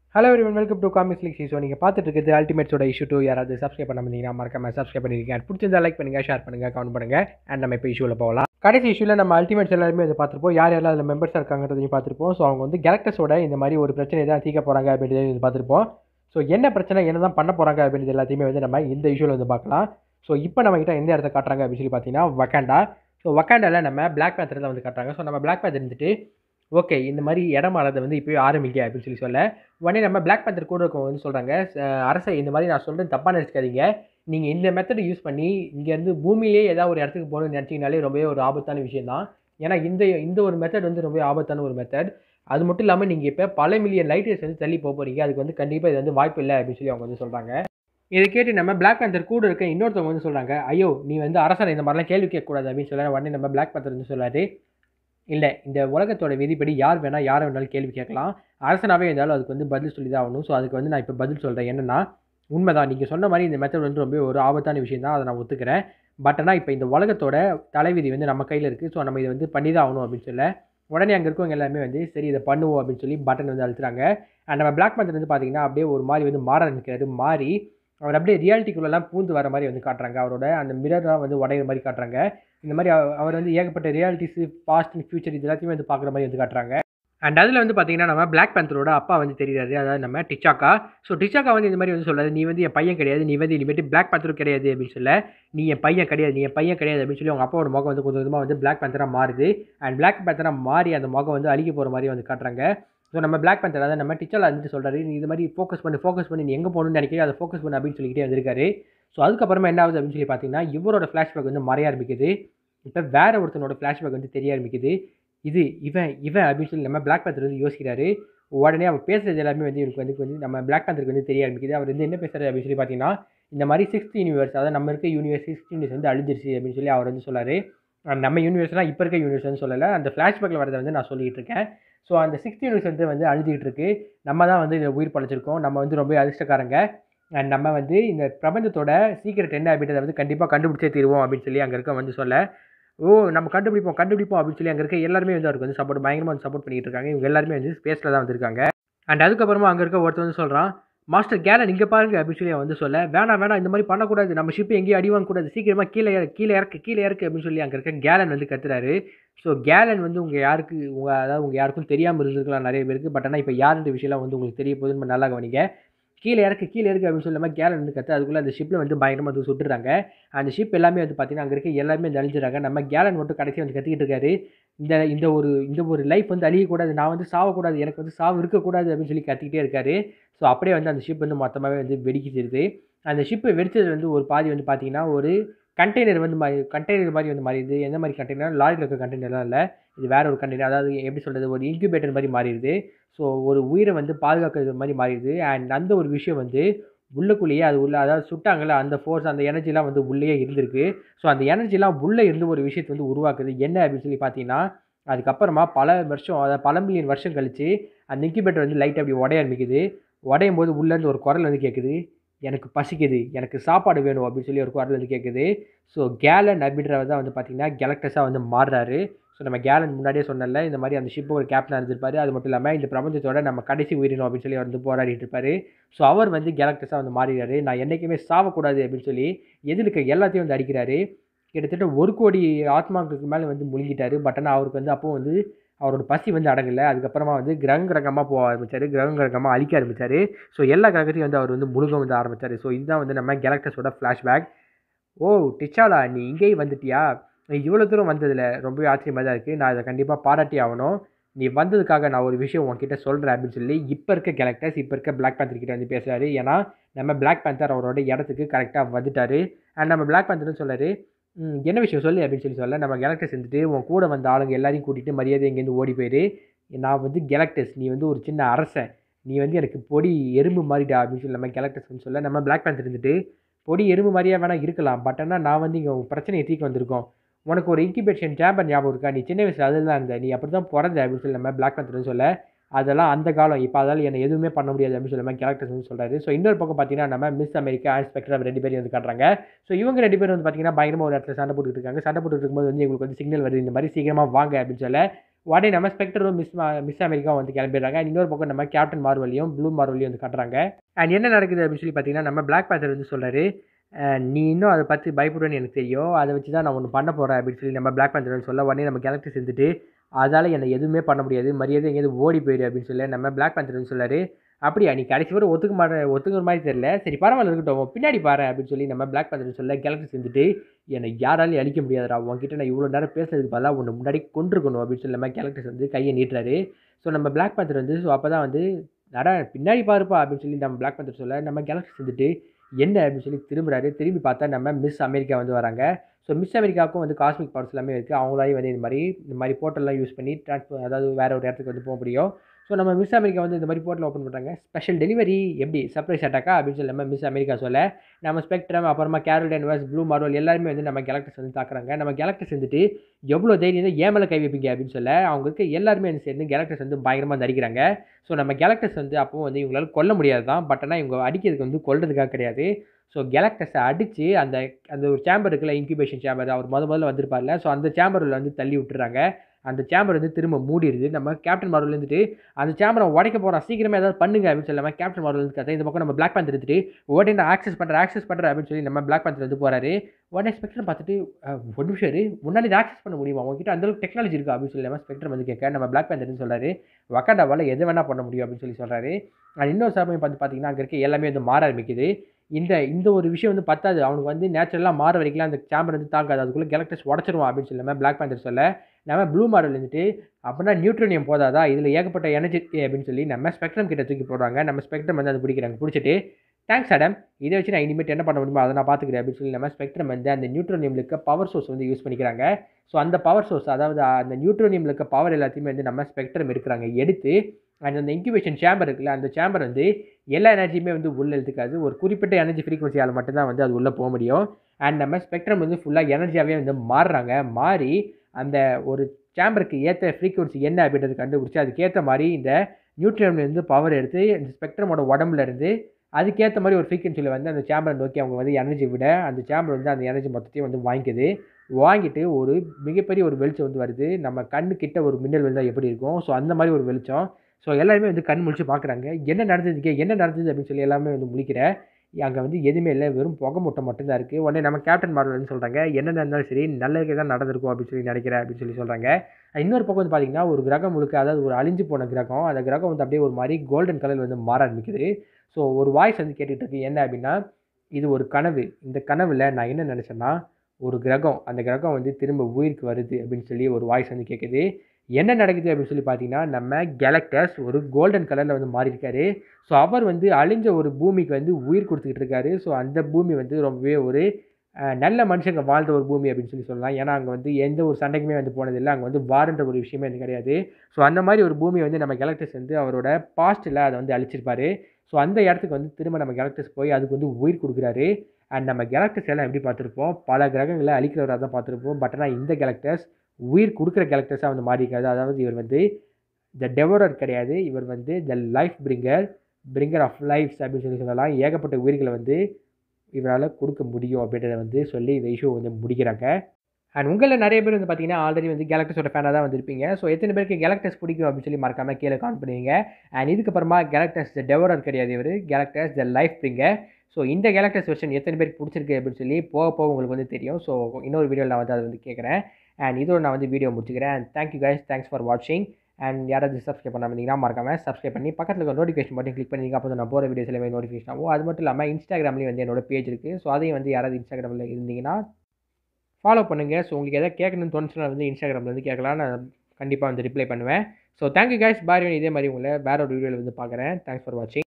hello everyone welcome to Comics League so நீங்கள் பார்த்துட்டு இருக்கிறது அல்டிமேட்ஸோட இஷ்யூ டூ யாராவது சப்ஸ்கிரைப் பண்ண வந்தீங்கன்னா மறக்காம சப்ஸ்கிரைப் பண்ணிருக்கீங்க And பிடிச்சிருந்தா லைக் பண்ணுங்கள் ஷேர் பண்ணுங்கள் கமெண்ட் பண்ணுங்கள் அண்ட் நம்ம இப்போ இஷ்யூவில் போகலாம் கடைசி இஷ்யூவில் நம்ம அல்டிமேட்ஸ் எல்லாருமே வந்து பார்த்துருப்போம் யார் யாரெல்லாம் அதில் மெம்பர்ஸாக இருக்காங்கிறதையும் பார்த்துருப்போம் ஸோ அவங்க வந்து கேரக்டர்ஸோட இந்த மாதிரி ஒரு பிரச்சனை தான் தீர்க்க போகிறாங்க அப்படின்றத வந்து பார்த்துருப்போம் ஸோ என்ன பிரச்சனை என்ன தான் பண்ண போகிறாங்க அப்படின்றது எல்லாத்தையுமே வந்து நம்ம இந்த இஷ்யூவில் வந்து பார்க்கலாம் ஸோ இப்போ நம்ம கிட்ட எந்த இடத்த காட்டுறாங்க அப்படின்னு சொல்லி பார்த்தீங்கன்னா வக்காண்டா ஸோ வக்காண்டாவில் நம்ம பிளாக் பேந்தர் தான் வந்து காட்டுறாங்க ஸோ நம்ம பிளாக் பேந்தர் இருந்துட்டு ஓகே இந்த மாதிரி இடம் மாறதை வந்து இப்போயே ஆரம்பிக்க அப்படின்னு சொல்லி சொல்ல உடனே நம்ம பிளாக் பேந்தர் கூட இருக்கவங்க வந்து சொல்கிறாங்க அரசை இந்த மாதிரி நான் சொல்கிறேன் தப்பாக நினச்சிக்காதீங்க நீங்கள் இந்த மெத்தடை யூஸ் பண்ணி இங்கேருந்து பூமியிலே ஏதாவது ஒரு இடத்துக்கு போகணும்னு நினச்சிங்கனாலே ரொம்பவே ஒரு ஆபத்தான விஷயம் தான் ஏன்னா இந்த இந்த ஒரு மெத்தட் வந்து ரொம்ப ஆபத்தான ஒரு மெத்தட் அது மட்டும் இல்லாமல் நீங்கள் இப்போ பல மில்லியன் லைட் இயர்ஸ் வந்து தள்ளி போக போகிறீங்க அதுக்கு வந்து கண்டிப்பாக இது வந்து வாய்ப்பு இல்லை அப்படின்னு சொல்லி அவங்க வந்து சொல்கிறாங்க இதை கேட்டு நம்ம பிளாக் பேந்தர் கூட இருக்க இன்னொருத்தவங்க வந்து சொல்கிறாங்க ஐயோ நீ வந்து அரசனை இந்த மாதிரிலாம் கேள்வி கேட்கக்கூடாது அப்படின்னு சொல்ல உடனே நம்ம பிளாக் பேந்தர் வந்து சொல்லாரு இல்லை இந்த உலகத்தோட விதிப்படி யார் வேணால் யாரை வேணாலும் கேள்வி கேட்கலாம் அரசனாகவே இருந்தாலும் அதுக்கு வந்து பதில் சொல்லி தான் ஆகணும் ஸோ அதுக்கு வந்து நான் இப்போ பதில் சொல்கிறேன் என்னென்னா உண்மைதான் நீங்கள் சொன்ன மாதிரி இந்த மெத்தட் வந்து ரொம்ப ஒரு ஆபத்தான விஷயம் தான் அதை நான் ஒத்துக்கிறேன் பட் ஆனால் இப்போ இந்த உலகத்தோட தலைவிதி வந்து நம்ம கையில் இருக்குது ஸோ நம்ம இதை வந்து பண்ணி தான் ஆகணும் அப்படின்னு சொல்ல உடனே அங்கே இருக்கவங்க எல்லாமே வந்து சரி இதை பண்ணுவோம் அப்படின்னு சொல்லி பட்டன் வந்து அழுத்துறாங்க அண்ட் நம்ம பிளாக் மந்தர் வந்து பார்த்தீங்கன்னா அப்படியே ஒரு மாதிரி வந்து மாற ஆரம்பிக்கிறாரு மாறி அவர் அப்படியே ரியாலிட்டிக்குள்ளெல்லாம் பூந்து வர மாதிரி வந்து காட்டுறாங்க அவரோட அந்த மிரர்லாம் வந்து உடையிற மாதிரி காட்டுறாங்க இந்த மாதிரி அவ- அவர் வந்து ஏகப்பட்ட ரியாலிட்டிஸ் பாஸ்ட் அண்ட் ஃபியூச்சர் இது எல்லாத்தையுமே வந்து பார்க்குற மாதிரி வந்து காட்டுறாங்க அண்ட் அதில் வந்து பார்த்தீங்கன்னா நம்ம பிளாக் பேந்தரோட அப்பா வந்து தெரியுறாரு அதாவது நம்ம டிச்சாக்கா ஸோ டிச்சாக்கா வந்து இந்த மாதிரி வந்து சொல்லாது நீ வந்து என் பையன் கிடையாது நீ வந்து இனிமேட்டு பிளாக் பேந்தரும் கிடையாது அப்படின்னு சொல்ல நீ என் பையன் கிடையாது நீ என் பையன் கிடையாது அப்படின்னு சொல்லி அவங்க அப்பாவோட முகம் வந்து கொஞ்சம் கொஞ்சமாக வந்து பிளாக் பேந்தராக மாறுது அண்ட் பிளாக் பேந்தராக மாறி அந்த முகம் வந்து அழிக்க போகிற மாதிரி வந்து காட்டுறாங்க ஸோ நம்ம பிளாக் பேந்தர் அதாவது நம்ம டிச்சரில் வந்துட்டு சொல்கிறாரு நீ இது மாதிரி ஃபோக்கஸ் பண்ணி ஃபோக்கஸ் பண்ணி நீ எங்கே போகணும்னு நினைக்கிறீங்க அதை ஃபோக்கஸ் பண்ணு அப்படின்னு சொல்லிக்கிட்டே வந்திருக்காரு ஸோ அதுக்கப்புறமா என்ன ஆகுது அப்படின்னு சொல்லி பார்த்தீங்கன்னா இவரோட ஃப்ளாஷ்பேக் வந்து மறைய ஆரம்பிக்குது இப்போ வேற ஒருத்தனோட ஃப்ளாஷ்பேக் வந்து தெரிய ஆரம்பிக்குது இது இவன் இவன் அப்படின்னு சொல்லி நம்ம பிளாக் பேந்தர் வந்து யோசிக்கிறாரு உடனே அவர் பேசுறது எல்லாமே வந்து இவருக்கு வந்து வந்து நம்ம பிளாக் பேந்தருக்கு வந்து தெரிய ஆரம்பிக்குது அவர் வந்து என்ன பேசுறாரு அப்படின்னு சொல்லி பார்த்தீங்கன்னா இந்த மாதிரி சிக்ஸ்த் யூனிவர்ஸ் அதாவது நம்ம இருக்க யூனிவர்ஸ் சிக்ஸ்த் யூனிவர்ஸ் வந்து அழிஞ்சிருச்சு அப்படின்னு சொல்லி அவர் வந்து சொல்லாரு அஹ் நம்ம யூனிவர்ஸ்னால் இப்போ இருக்க யூனிவர்ஸ் வந்து சொல்லலை அந்த ஃப்ளாஷ்பேக்கில் வரதை வந்து நான் சொல்லிட்டு இருக்கேன் ஸோ அந்த சிக்ஸ்த் யூனிவர்ஸ் வந்து வந்து அழிஞ்சிக்கிட்டு இருக்கு நம்ம தான் வந்து இதில் உயிர் பழைச்சிருக்கோம் நம்ம வந்து ரொம்ப அதிர்ஷ்டக்காரங்க அண்ட் நம்ம வந்து இந்த பிரபஞ்சத்தோட சீக்கிரட் என்ன அப்படின்றத வந்து கண்டிப்பாக கண்டுபிடிச்சே தீருவோம் அப்படின்னு சொல்லி அங்கே இருக்க வந்து சொல்ல ஓ நம்ம கண்டுபிடிப்போம் கண்டுபிடிப்போம் அப்படின்னு சொல்லி அங்கே இருக்க எல்லாருமே வந்து அவருக்கு வந்து சப்போர்ட் பயங்கரமாக வந்து சப்போர்ட் பண்ணிட்டு இருக்காங்க இவங்க எல்லாருமே வந்து ஸ்பேஸில் தான் வந்திருக்காங்க அண்ட் அதுக்கப்புறமா அங்கே இருக்க ஒருத்தர் வந்து சொல்கிறான் மாஸ்டர் கேலன் இங்கே பாருங்க அப்படின்னு சொல்லி அவன் வந்து சொல்ல வேணாம் வேணாம் இந்த மாதிரி பண்ணக்கூடாது நம்ம ஷிப் எங்கேயும் அடி வாங்கக்கூடாது சீக்கிரமாக கீழே இற- கீழே இறக்கு கீழே இறக்கு அப்படின்னு சொல்லி அங்கே இருக்க கேலன் வந்து கத்துறாரு ஸோ கேலன் வந்து உங்கள் யாருக்கு உங்கள் அதாவது உங்கள் யாருக்கும் தெரியாமல் இருந்திருக்கலாம் நிறைய பேருக்கு பட் ஆனால் இப்போ யாருன்ற விஷயம்லாம் வந்து உங்களுக்கு தெரிய போகுதுன்னு நம்ம நல்லா கவனிங்க கீழே இறக்கு கீழே இருக்கு அப்படின்னு சொல்லாமல் கேலன் வந்து கத்து அதுக்குள்ளே அந்த ஷிப்பில் வந்து பயங்கரமாக வந்து சுட்டுறாங்க அந்த ஷிப் எல்லாமே வந்து பார்த்தீங்கன்னா அங்கே இருக்க எல்லாமே வந்து அழிஞ்சிடறாங்க நம்ம கேலன் மட்டும் கடைசி வந்து கத்திக்கிட்டு இருக்காரு இந்த இந்த ஒரு இந்த ஒரு லைஃப் வந்து அழியக்கூடாது நான் வந்து சாவக்கூடாது எனக்கு வந்து சாவு இருக்கக்கூடாது அப்படின்னு சொல்லி கத்திக்கிட்டே இருக்காரு ஸோ அப்படியே வந்து அந்த ஷிப் வந்து மொத்தமாகவே வந்து வெடிக்கிச்சிருது அந்த ஷிப்பு வெடிச்சது வந்து ஒரு பாதி வந்து பார்த்தீங்கன்னா ஒரு கண்டெய்னர் வந்து மாதிரி கண்டெய்னர் மாதிரி வந்து மாறிடுது எந்த மாதிரி கண்டெய்னர் லாரியில் இருக்க கண்டெய்னர்லாம் இல்லை இது வேற ஒரு கண்டெய்னர் அதாவது எப்படி சொல்கிறது ஒரு இன்குபேட்டர் மாதிரி மாறிடுது ஸோ ஒரு உயிரை வந்து பாதுகாக்கிறது மாதிரி மாறிடுது அண்ட் அந்த ஒரு விஷயம் வந்து உள்ளுக்குள்ளேயே அது உள்ள அதாவது சுட்டாங்கல்ல அந்த ஃபோர்ஸ் அந்த எனர்ஜிலாம் வந்து உள்ளேயே இருந்திருக்கு ஸோ அந்த எனர்ஜிலாம் உள்ளே இருந்து ஒரு விஷயத்தை வந்து உருவாக்குது என்ன அப்படின்னு சொல்லி பார்த்தீங்கன்னா அதுக்கப்புறமா பல வருஷம் அதாவது பல மில்லியன் வருஷம் கழிச்சு அந்த இன்குபேட்டர் வந்து லைட் அப்படி உடைய ஆரம்பிக்குது உடையும் போது உள்ளேருந்து ஒரு குரல் வந்து கேட்குது எனக்கு பசிக்குது எனக்கு சாப்பாடு வேணும் அப்படின்னு சொல்லி ஒரு குரல் வந்து கேட்குது ஸோ கேலன் அப்படின்றவர் தான் வந்து பார்த்தீங்கன்னா கேலக்டஸாக வந்து மாறுறாரு ஸோ நம்ம கேலன் முன்னாடியே சொன்னல இந்த மாதிரி அந்த ஷிப்போட கேப்டனாக இருந்திருப்பாரு அது மட்டும் இல்லாமல் இந்த பிரபஞ்சத்தோட நம்ம கடைசி உயிரினம் அப்படின்னு சொல்லி அவர் வந்து போராடிட்டு இருப்பாரு ஸோ அவர் வந்து கேலக்டஸாக வந்து மாறிடுறாரு நான் என்றைக்குமே சாவக்கூடாது அப்படின்னு சொல்லி எதில் இருக்க எல்லாத்தையும் வந்து அடிக்கிறாரு கிட்டத்தட்ட ஒரு கோடி ஆத்மாக்களுக்கு மேலே வந்து முழுங்கிட்டாரு பட் ஆனால் அவருக்கு வந்து அப்போ வந்து அவரோட பசி வந்து அடங்கலை அதுக்கப்புறமா வந்து கிரக கிரகமாக போக ஆரம்பிச்சாரு கிரக கிரகமாக அழிக்க ஆரம்பிச்சாரு ஸோ எல்லா கிரகத்தையும் வந்து அவர் வந்து முழுக வந்து ஆரம்பிச்சாரு ஸோ இதுதான் வந்து நம்ம கேலக்டஸோட ஃப்ளாஷ்பேக் ஓ டிச்சாலா நீ இங்கேயும் வந்துட்டியா நீ இவ்வளோ தூரம் வந்ததில் ரொம்பவே ஆச்சரியமாக தான் இருக்குது நான் இதை கண்டிப்பாக பாராட்டி ஆகணும் நீ வந்ததுக்காக நான் ஒரு விஷயம் உன்கிட்ட சொல்கிறேன் அப்படின்னு சொல்லி இப்போ இருக்க கேலக்டர்ஸ் இப்போ இருக்க பிளாக் பேந்தர் கிட்ட வந்து பேசுகிறாரு ஏன்னா நம்ம பிளாக் பேந்தர் அவரோட இடத்துக்கு கரெக்டாக வந்துட்டாரு அண்ட் நம்ம பிளாக் பேந்தர்னு சொல்றாரு "ம், என்ன விஷயம் சொல்லு அப்படின்னு சொல்லி சொல்ல நம்ம கேலக்டர்ஸ் இருந்துட்டு உன் கூட வந்த ஆளுங்க எல்லாரையும் கூட்டிகிட்டு மரியாதை இங்கேருந்து ஓடி போயிரு நான் வந்து கேலக்டர்ஸ் நீ வந்து ஒரு சின்ன அரசன் நீ வந்து எனக்கு பொடி எறும்பு மாதிரிடா அப்படின்னு சொல்லி நம்ம கேலக்டர்ஸ் வந்து சொல்ல நம்ம பிளாக் பேந்தர் இருந்துட்டு பொடி எறும்பு மாதிரியா வேணால் இருக்கலாம் பட் ஆனால் நான் வந்து இங்கே உன் பிரச்சனையை தீர்க்க வந்திருக்கோம் உனக்கு ஒரு இன்குபேஷன் சேம்பர் ஞாபகம் இருக்கா நீ சின்ன வயசில் அதில் தான் இருந்த நீ அப்படி தான் பிறந்த அப்படின்னு சொல்லி நம்ம பிளாக் பேந்தர் சொல்ல அதெல்லாம் அந்த காலம் இப்போ அதால் என்னை எதுவுமே பண்ண முடியாது அப்படின்னு சொல்லி நம்ம கேரக்டர்ஸ் வந்து சொல்கிறாரு ஸோ இன்னொரு பக்கம் பார்த்தீங்கன்னா நம்ம மிஸ் அமெரிக்கா அண்ட் ஸ்பெக்டர் ரெண்டு பேரும் வந்து காட்டுறாங்க ஸோ இவங்க ரெண்டு பேரும் வந்து பார்த்தீங்கன்னா பயங்கரமாக ஒரு இடத்துல சண்டை போட்டுட்டு இருக்காங்க சண்டை போட்டுட்டு இருக்கும்போது வந்து இவங்களுக்கு வந்து சிக்னல் வருது இந்த மாதிரி சீக்கிரமாக வாங்க அப்படின்னு சொல்ல உடனே நம்ம ஸ்பெக்டரும் மிஸ் மிஸ் அமெரிக்காவும் வந்து கிளம்பிடுறாங்க And இன்னொரு பக்கம் நம்ம கேப்டன் மார்வலியும் ப்ளூ மார்வலியும் வந்து காட்டுறாங்க அண்ட் என்ன நடக்குது அப்படின்னு சொல்லி பார்த்தீங்கன்னா நம்ம பிளாக் பேத்தர் வந்து சொல்கிறாரு நீ இன்னும் அதை பற்றி பயப்படுவேன்னு எனக்கு தெரியும் அதை வச்சு தான் நான் ஒன்று பண்ண போகிறேன் அப்படின்னு சொல்லி நம்ம பிளாக் பேந்தர் சொல்ல உடனே நம்ம கேரக்டர் செஞ்சுட்டு அதால் என்னை எதுவுமே பண்ண முடியாது மரியாதை எங்கேயாவது ஓடி போயிடு அப்படின்னு சொல்லி நம்ம பிளாக் பேந்தர் சொல்லாரு அப்படியா நீ கடைசி வரை ஒத்துக்க மாட்டே ஒத்துக்கிற மாதிரி தெரியல சரி பரவாயில்ல இருக்கட்டும் பின்னாடி பாரு அப்படின்னு சொல்லி நம்ம பிளாக் பேந்தர் சொல்ல கேரக்டர் செஞ்சுட்டு என்னை யாராலையும் அழிக்க முடியாதுடா உங்ககிட்ட நான் இவ்வளோ நேரம் பேசுறதுக்கு பதிலாக ஒன்று முன்னாடி கொண்டிருக்கணும் அப்படின்னு சொல்லி நம்ம கேரக்டர்ஸ் வந்து கையை நீட்டுறாரு ஸோ நம்ம பிளாக் பேந்தர் வந்து ஸோ அப்போ தான் வந்து நட பின்னாடி பாருப்பா அப்படின்னு சொல்லி நம்ம பிளாக் பேந்தர் சொல்ல நம்ம கேலக்ஸி செஞ்சுட்டு என்ன அப்படின்னு சொல்லி திரும்புறாரு திரும்பி பார்த்தா நம்ம மிஸ் அமெரிக்கா வந்து வராங்க ஸோ மிஸ் அமெரிக்காவுக்கும் வந்து காஸ்மிக் பவர்ஸ் எல்லாமே இருக்குது அவங்களாலையும் வந்து இந்த மாதிரி இந்த மாதிரி போர்ட்டல்லாம் யூஸ் பண்ணி ட்ரான்ஸ்ஃபர் அதாவது வேறு ஒரு இடத்துக்கு வந்து போக முடியும் ஸோ நம்ம மிஸ் அமெரிக்கா வந்து இந்த மாதிரி போர்ட்டல் ஓப்பன் பண்ணுறாங்க ஸ்பெஷல் டெலிவரி எப்படி சர்ப்ரைஸ் அட்டாக்கா அப்படின்னு சொல்லி நம்ம மிஸ் அமெரிக்கா சொல்ல நம்ம ஸ்பெக்ட்ரம் அப்புறமா கேரல் டென்வர்ஸ் ப்ளூ மார்வல் எல்லாருமே வந்து நம்ம கேலக்டர்ஸ் வந்து தாக்குறாங்க நம்ம கேலக்டர்ஸ் வந்துட்டு எவ்வளோ தைரியம் தான் ஏன் மேலே கை வைப்பீங்க அப்படின்னு சொல்ல அவங்களுக்கு எல்லாருமே வந்து சேர்ந்து கேலக்டர்ஸ் வந்து பயங்கரமாக நடிக்கிறாங்க ஸோ நம்ம கேலக்டர்ஸ் வந்து அப்போ வந்து இவங்களால கொல்ல முடியாது தான் பட் ஆனால் இவங்க அடிக்கிறதுக்கு வந்து கொல்றதுக்காக கிடையாது ஸோ கேலக்டஸை அடித்து அந்த அந்த ஒரு சேம்பர் இருக்குல்ல இன்குபேஷன் சேம்பர் அவர் முத முதல்ல வந்திருப்பார்ல ஸோ அந்த சேம்பரில் வந்து தள்ளி விட்டுறாங்க அந்த சேம்பர் வந்து திரும்ப மூடிடுது நம்ம கேப்டன் மார்வல் இருந்துட்டு அந்த சேம்பரை உடைக்க போகிறோம் சீக்கிரமே ஏதாவது பண்ணுங்க அப்படின்னு சொல்லாமல் கேப்டன் மார்வல் வந்து கதை இந்த பக்கம் நம்ம பிளாக் பேந்தர் எடுத்துட்டு உடனே நான் ஆக்சஸ் பண்ணுறேன் ஆக்சஸ் பண்ணுறேன் அப்படின்னு சொல்லி நம்ம பிளாக் பேந்தர் வந்து போகிறாரு உடனே ஸ்பெக்ட்ரம் பார்த்துட்டு அஹ், ஒரு நிமிஷம் இரு முன்னாடி இதை ஆக்சஸ் பண்ண முடியுமா உங்ககிட்ட அந்த அளவுக்கு டெக்னாலஜி இருக்கா அப்படின்னு சொல்லி நம்ம ஸ்பெக்ட்ரம் வந்து கேட்க நம்ம பிளாக் பேந்தர்னு சொல்கிறாரு வக்காண்டாவால் எது வேணால் பண்ண முடியும் அப்படின்னு சொல்லி சொல்கிறாரு அது இன்னொரு சமயம் பார்த்து பார்த்தீங்கன்னா அங்கே இருக்க எல்லாமே வந்து மாற ஆரம்பிக்குது இந்த இந்த ஒரு விஷயம் வந்து பத்தாது அவனுக்கு வந்து நேச்சுரலாக மாற வரைக்கும் அந்த சேம்பர் வந்து தாக்காது அதுக்குள்ளே கேலக்டர்ஸ் உடச்சிருவான் அப்படின்னு சொல்லி நம்ம பிளாக் பேந்தர் சொல்ல நம்ம ப்ளூ மாடல் இருந்துட்டு அப்படின்னா நியூட்ரோனியம் போதாதா இதில் ஏகப்பட்ட எனர்ஜி அப்படின்னு சொல்லி நம்ம ஸ்பெக்ட்ரம் கிட்ட தூக்கி போடுறாங்க நம்ம ஸ்பெக்ட்ரம் வந்து அதை பிடிக்கிறாங்க பிடிச்சிட்டு தேங்க்ஸ் அடம் இதை வச்சு நான் இனிமேட் என்ன பண்ண முடியுமோ அதை நான் பார்த்துக்கிறேன் அப்படின்னு சொல்லி நம்ம ஸ்பெக்ட்ரம் வந்து அந்த நியூட்ரோனியமில் இருக்க பவர் சோர்ஸ் வந்து யூஸ் பண்ணிக்கிறாங்க ஸோ அந்த பவர் சோர்ஸ் அதாவது அந்த நியூட்ரோனியமில் இருக்க பவர் எல்லாத்தையுமே வந்து நம்ம ஸ்பெக்ட்ரம் எடுக்கிறாங்க எடுத்து அண்ட் அந்த இன்குபேஷன் சேம்பர் இருக்குல்ல அந்த சேம்பர் வந்து எல்லா எனர்ஜியுமே வந்து உள்ளே எடுத்துக்காது ஒரு குறிப்பிட்ட எனர்ஜி ஃப்ரீக்வன்சியால் மட்டும்தான் வந்து அது உள்ளே போக முடியும் அண்ட் நம்ம ஸ்பெக்ட்ரம் வந்து ஃபுல்லாக எனர்ஜியாகவே வந்து மாறுறாங்க மாறி அந்த ஒரு சேம்பருக்கு ஏற்ற ஃப்ரீக்வன்சி என்ன அப்படின்றது கண்டுபிடிச்சி அதுக்கேற்ற மாதிரி இந்த நியூட்ரியன்லேருந்து பவர் எடுத்து இந்த ஸ்பெக்ட்ரமோட உடம்புல இருந்து அதுக்கேற்ற மாதிரி ஒரு ஃப்ரீக்வன்சியில் வந்து அந்த சேம்பரை நோக்கி அவங்க வந்து எனர்ஜி விட அந்த சேம்பர் வந்து அந்த எனர்ஜி மொத்தத்தையும் வந்து வாங்கிக்குது வாங்கிட்டு ஒரு மிகப்பெரிய ஒரு வெளிச்சம் வந்து வருது நம்ம கண்ணு கிட்ட ஒரு மின்னல் வந்தால் எப்படி இருக்கும் ஸோ அந்த மாதிரி ஒரு வெளிச்சம் ஸோ எல்லாருமே வந்து கண் முழிச்சு பார்க்குறாங்க என்ன நடந்ததுக்கே என்ன நடந்தது அப்படின்னு சொல்லி எல்லாமே வந்து முழிக்கிற அங்கே வந்து எதுவுமே இல்லை வெறும் புகை மூட்டை மட்டும்தான் இருக்குது உடனே நம்ம கேப்டன் மார்வல்னு சொல்கிறாங்க என்ன நடந்தாலும் சரி நல்லதுக்கே தான் நடந்திருக்கும் அப்படின்னு சொல்லி நினைக்கிறேன் அப்படின்னு சொல்லி சொல்கிறாங்க இன்னொரு பக்கம் வந்து பார்த்தீங்கன்னா ஒரு கிரகம் முழுக்க அதாவது ஒரு அழிஞ்சு போன கிரகம் அந்த கிரகம் வந்து அப்படியே ஒரு மாதிரி கோல்டன் கலர் வந்து மாற ஆரம்பிக்குது ஸோ ஒரு வாய்ஸ் வந்து கேட்டுட்டு இருக்கு என்ன அப்படின்னா இது ஒரு கனவு இந்த கனவில் நான் என்ன நினச்சேன்னா ஒரு கிரகம் அந்த கிரகம் வந்து திரும்ப உயிருக்கு வருது அப்படின்னு சொல்லி ஒரு வாய்ஸ் வந்து கேட்குது என்ன நடக்குது அப்படின்னு சொல்லி பார்த்தீங்கன்னா நம்ம கேலக்டஸ் ஒரு கோல்டன் கலரில் வந்து மாறி இருக்காரு ஸோ அவர் வந்து அழிஞ்ச ஒரு பூமிக்கு வந்து உயிர் கொடுத்துக்கிட்டு இருக்காரு ஸோ அந்த பூமி வந்து ரொம்பவே ஒரு அஹ், நல்ல மனுஷங்க வாழ்ந்த ஒரு பூமி அப்படின்னு சொல்லி சொல்லலாம் ஏன்னா அங்கே வந்து எந்த ஒரு சண்டைக்குமே வந்து போனதில்லை அங்கே வந்து வார்ன்ற ஒரு விஷயமே வந்து கிடையாது ஸோ அந்த மாதிரி ஒரு பூமி வந்து நம்ம கேலக்டஸ் வந்து அவரோட பாஸ்ட்டில் அதை வந்து அழிச்சிருப்பாரு ஸோ அந்த இடத்துக்கு வந்து திரும்ப நம்ம கேலக்டஸ் போய் அதுக்கு வந்து உயிர் கொடுக்குறாரு அண்ட் நம்ம கேலக்டஸ் எல்லாம் எப்படி பார்த்துருப்போம் பல கிரகங்களை அழிக்கிறவராக தான் பார்த்துருப்போம் பட் ஆனால் இந்த கேலக்டஸ் உயிர் கொடுக்குற கேலக்டர்ஸாக வந்து மாறி இருக்காது அதாவது இவர் வந்து த டெவரர் கிடையாது இவர் வந்து the life bringer bringer of lifes அப்படின்னு சொல்லி சொல்லலாம் ஏகப்பட்ட உயிர்களை வந்து இவரால் கொடுக்க முடியும் அப்படின்றத வந்து சொல்லி இந்த இஷ்யூ வந்து முடிக்கிறாங்க அண்ட் உங்களில் நிறைய பேர் வந்து பார்த்தீங்கன்னா ஆல்ரெடி வந்து கேலக்டஸோட ஃபேனாக தான் வந்திருப்பீங்க ஸோ எத்தனை பேருக்கு கேலக்டஸ் பிடிக்கும் அப்படின்னு சொல்லி மறக்காம கீழே கான் பண்ணுவீங்க அண்ட் இதுக்கப்புறமா கேலக்டஸ் த டெவரர் கிடையாது இவர் Galactus the life bringer so இந்த கேலக்டஸ் வெர்ஷன் எத்தனை பேருக்கு பிடிச்சிருக்கு அப்படின்னு சொல்லி போக போக உங்களுக்கு வந்து தெரியும் ஸோ இன்னொரு வீடியோவில் நான் வந்து அதை வந்து கேட்குறேன் அண்ட் இதோட நான் வந்து வீடியோ முடிச்சுக்கிறேன் and thank you guys thanks for வாட்சிங் அண்ட் யாராவது சப்ஸ்கிரைப் பண்ணாமல் இருந்தீங்கன்னா மறக்காம சப்ஸ்கிரைப் பண்ணி பக்கத்தில் இருக்க நோட்டிஃபிகேஷன் பட்டன் கிளிக் பண்ணி அப்போ நான் போகிற வீடியோஸ் எல்லாமே நோட்டிஃபிகேஷன் ஆகும் அது மட்டும் இல்லாமல் இன்ஸ்டாகிராம்லேயும் வந்து என்னோட பேஜ் இருக்குது ஸோ அதையும் வந்து யாராவது இன்ஸ்டாகிராமில் இருந்தீங்கன்னா ஃபாலோ பண்ணுங்கள் ஸோ உங்களுக்கு எதாவது கேட்கணும்னு தோணுச்சுன்னா வந்து இன்ஸ்டாகிராமில் வந்து கேட்கலாம் நான் கண்டிப்பாக வந்து ரிப்ளை பண்ணுவேன் ஸோ தேங்க்யூ கைஸ் பாய் இதே மாதிரி உங்களை வேற ஒரு வீடியோவில் வந்து பார்க்குறேன் தேங்க்ஸ் ஃபார் வாட்சிங்